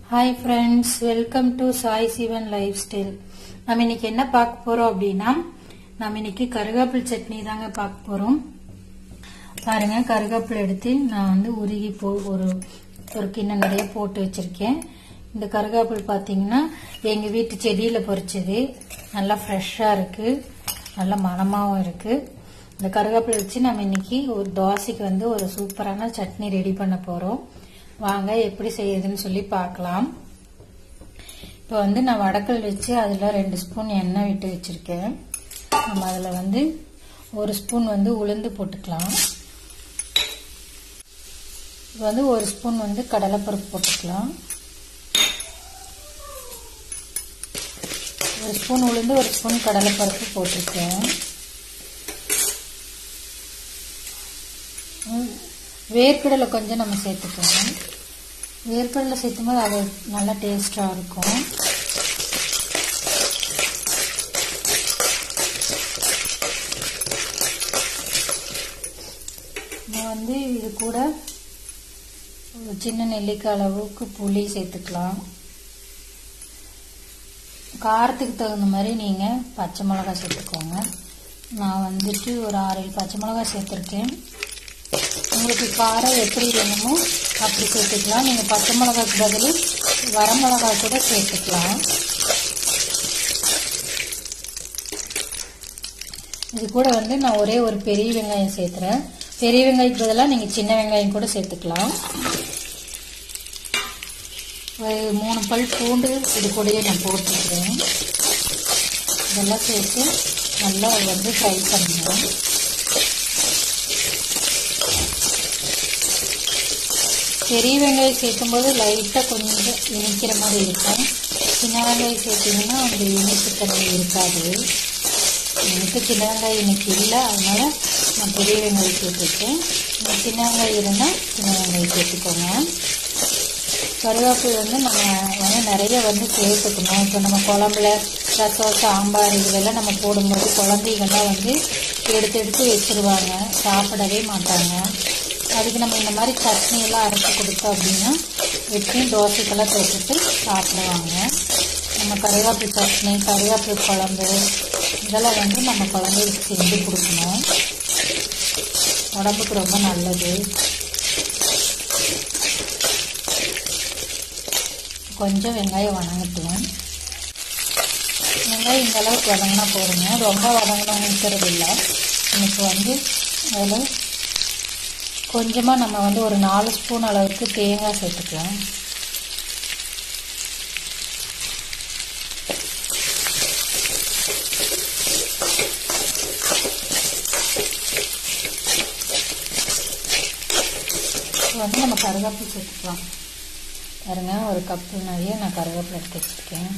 hi friends welcome to Sai Sivan lifestyle நம்ம இன்னைக்கு என்ன பார்க்க போறோம் அப்படின்னா நம்ம இன்னைக்கு கருவேப்பில் சட்னி தாங்க பார்க்க போறோம் பாருங்க கருவேப்பிலை எடுத்து நான் வந்து உருகி போ ஒரு ஒரு கிண்ணம் நிறைய போட்டு வச்சிருக்கேன் இந்த கருவேப்பில் பார்த்தீங்கன்னா எங்க வீட்டு செடியில பறிச்சது நல்லா ஃப்ரெஷ்ஷா இருக்கு நல்ல மணமாவும் இருக்கு இந்த கருவேப்பிலை வச்சு நம்ம இன்னைக்கு ஒரு தோசைக்கு வந்து ஒரு சூப்பரான சட்னி ரெடி பண்ண போறோம் வாங்க எப்படி செய்யறதுன்னு சொல்லி பார்க்கலாம் இப்போ வந்து நான் வடக்கல் வச்சு அதில் ரெண்டு ஸ்பூன் எண்ணெய் விட்டு வச்சிருக்கேன் நம்ம அதில் வந்து ஒரு ஸ்பூன் வந்து உளுந்து போட்டுக்கலாம் இப்போ வந்து ஒரு ஸ்பூன் வந்து கடலைப்பருப்பு போட்டுக்கலாம் ஒரு ஸ்பூன் உளுந்து ஒரு ஸ்பூன் கடலைப்பருப்பு போட்டிருக்கேன் வேர்க்கடலை கொஞ்சம் நம்ம சேர்த்துக்கலாம் வேர்க்கடலை சேர்த்தும் போது அது நல்லா டேஸ்டாக இருக்கும் நான் வந்து இது கூட ஒரு சின்ன நெல்லிக்காய் அளவுக்கு புளி சேர்த்துக்கலாம் காரத்துக்கு தகுந்த மாதிரி நீங்கள் பச்சை மிளகாய் சேர்த்துக்கோங்க நான் வந்துட்டு ஒரு ஆறு ஏழு பச்சை மிளகாய் சேர்த்துருக்கேன் உங்களுக்கு காரம் எப்படி வேணுமோ அப்படி சேர்த்துக்கலாம் நீங்கள் பச்சை மிளகாய்க்கு பதில் வரமிளகாய் கூட சேர்த்துக்கலாம் இது கூட வந்து நான் ஒரே ஒரு பெரிய வெங்காயம் சேர்த்துறேன் பெரிய வெங்காயத்துக்கு பதிலாக நீங்கள் சின்ன வெங்காயம் கூட சேர்த்துக்கலாம் ஒரு மூணு பல் பூண்டு இது கூடயே நான் போட்டுருக்கேன் இதெல்லாம் சேர்த்து நல்லா வந்து ஃப்ரை பண்ணணும் பெரிய வெங்காயம் சேர்க்கும் போது லைட்டாக கொஞ்சம் இனிக்கிற மாதிரி இருக்கும் சின்ன வெங்காயம் சேர்த்திங்கன்னா அந்த இனிப்புத்தன்மை இருக்காது எனக்கு சின்ன வெங்காயம் இன்னைக்கு இல்லை அதனால நான் பெரிய வெங்காயம் சேர்த்துருக்கேன் சின்ன வெங்காயம் இருந்தால் சின்ன வெங்காயம் சேர்த்துக்கோங்க கருவேப்பிலை வந்து நம்ம வந்து நிறைய வந்து சேர்த்துக்கணும் இப்போ நம்ம குழம்புல ரசம் சாம்பார் இதுலெல்லாம் நம்ம போடும்போது குழந்தைகள்லாம் வந்து எடுத்து எடுத்து வச்சுருவாங்க சாப்பிடவே மாட்டாங்க அதுக்கு நம்ம இந்த மாதிரி சட்னி எல்லாம் அரைச்சி கொடுத்தோம் அப்படின்னா எப்படியும் தோசைக்கெல்லாம் தொட்டுட்டு சாப்பிடுவாங்க நம்ம கருவேப்பிலை சட்னி கருவேப்பிலை குழம்பு இதெல்லாம் வந்து நம்ம குழந்தைகளுக்கு செஞ்சு கொடுக்கணும் உடம்புக்கு ரொம்ப நல்லது கொஞ்சம் வெங்காயம் வணங்கட்டும் வெங்காயம் இந்த அளவுக்கு வதங்கினா போடுங்க ரொம்ப வதங்கணுங்கிறது இல்லை எனக்கு வந்து அதில் கொஞ்சமாக நம்ம வந்து ஒரு நாலு ஸ்பூன் அளவுக்கு தேங்காய் சேர்த்துக்கலாம் வந்து நம்ம கருவேப்பிலை சேர்த்துக்கலாம் பாருங்க ஒரு கப்பு நிறைய நான் கருவேப்பிலை எடுத்து வச்சுருக்கேன்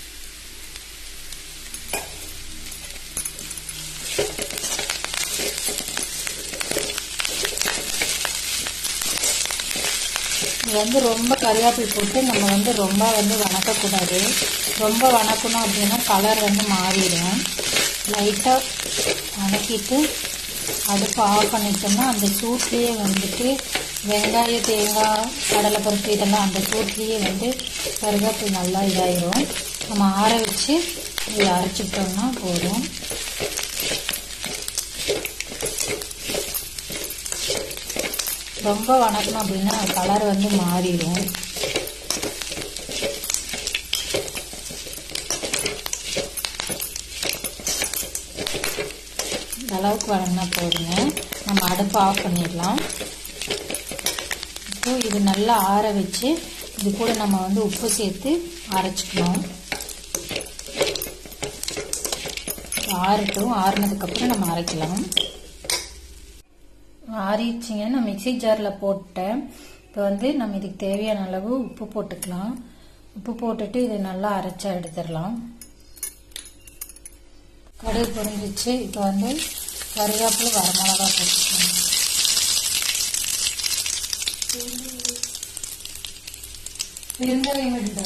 இது வந்து ரொம்ப கருவேப்பிலை போட்டு நம்ம வந்து ரொம்ப வந்து வணக்கக்கூடாது ரொம்ப வணக்கணும் அப்படின்னா கலர் வந்து மாறிடும் லைட்டாக வணக்கிட்டு அடுப்பு ஆஃப் பண்ணிட்டோம்னா அந்த சூட்லேயே வந்துட்டு வெங்காய தேங்காய் கடலைப்பருப்பு இதெல்லாம் அந்த சூட்லேயே வந்து கருவேப்பிலை நல்லா இதாயிரும் நம்ம ஆற வச்சு இதை அரைச்சிக்கிட்டோம்னா போதும் ரொம்ப வணக்கணும் அப்படின்னா கலர் வந்து மாறிடும் இந்த அளவுக்கு வணங்கினா போதுங்க நம்ம அடுப்பு ஆஃப் பண்ணிடலாம் இப்போ இது நல்லா ஆற வச்சு இது கூட நம்ம வந்து உப்பு சேர்த்து அரைச்சிக்கணும் ஆறட்டும் ஆறுனதுக்கப்புறம் நம்ம அரைக்கலாம் ஆறிச்சிங்க நான் மிக்சி ஜாரில் போட்டேன் இப்போ வந்து நம்ம இதுக்கு தேவையான அளவு உப்பு போட்டுக்கலாம் உப்பு போட்டுட்டு இதை நல்லா அரைச்சா எடுத்துடலாம் கடுகு பொரிஞ்சிச்சு இப்போ வந்து கருவேப்பிலை வரமிளகா போட்டுக்கலாம் பெருங்காயம் எடுத்தா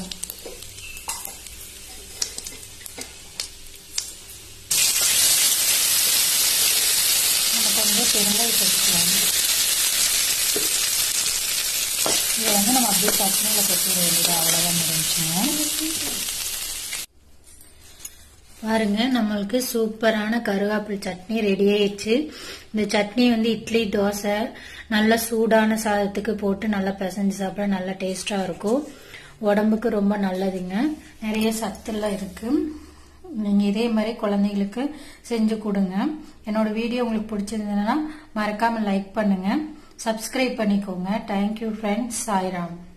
நம்ம கொஞ்சம் பெருங்காயம் சேர்த்துக்கலாம் இதை வந்து நம்ம அப்படியே அப்படியே சட்னியில் கொட்டிட வேண்டியது அவ்வளோதான் முடிஞ்சுங்க பாருங்க நம்மளுக்கு சூப்பரான கருவேப்பிலை சட்னி ரெடி ஆயிடுச்சு இந்த சட்னி வந்து இட்லி தோசை நல்ல சூடான சாதத்துக்கு போட்டு நல்லா பிசைஞ்சு சாப்பிட நல்லா டேஸ்டா இருக்கும் உடம்புக்கு ரொம்ப நல்லதுங்க நிறைய சத்துலாம் இருக்கு நீங்க இதே மாதிரி குழந்தைகளுக்கு செஞ்சு கொடுங்க என்னோட வீடியோ உங்களுக்கு பிடிச்சிருந்ததுன்னா மறக்காம லைக் பண்ணுங்க சப்ஸ்கிரைப் பண்ணிக்கோங்க தேங்க்யூ ஃப்ரெண்ட்ஸ் சாய்ராம்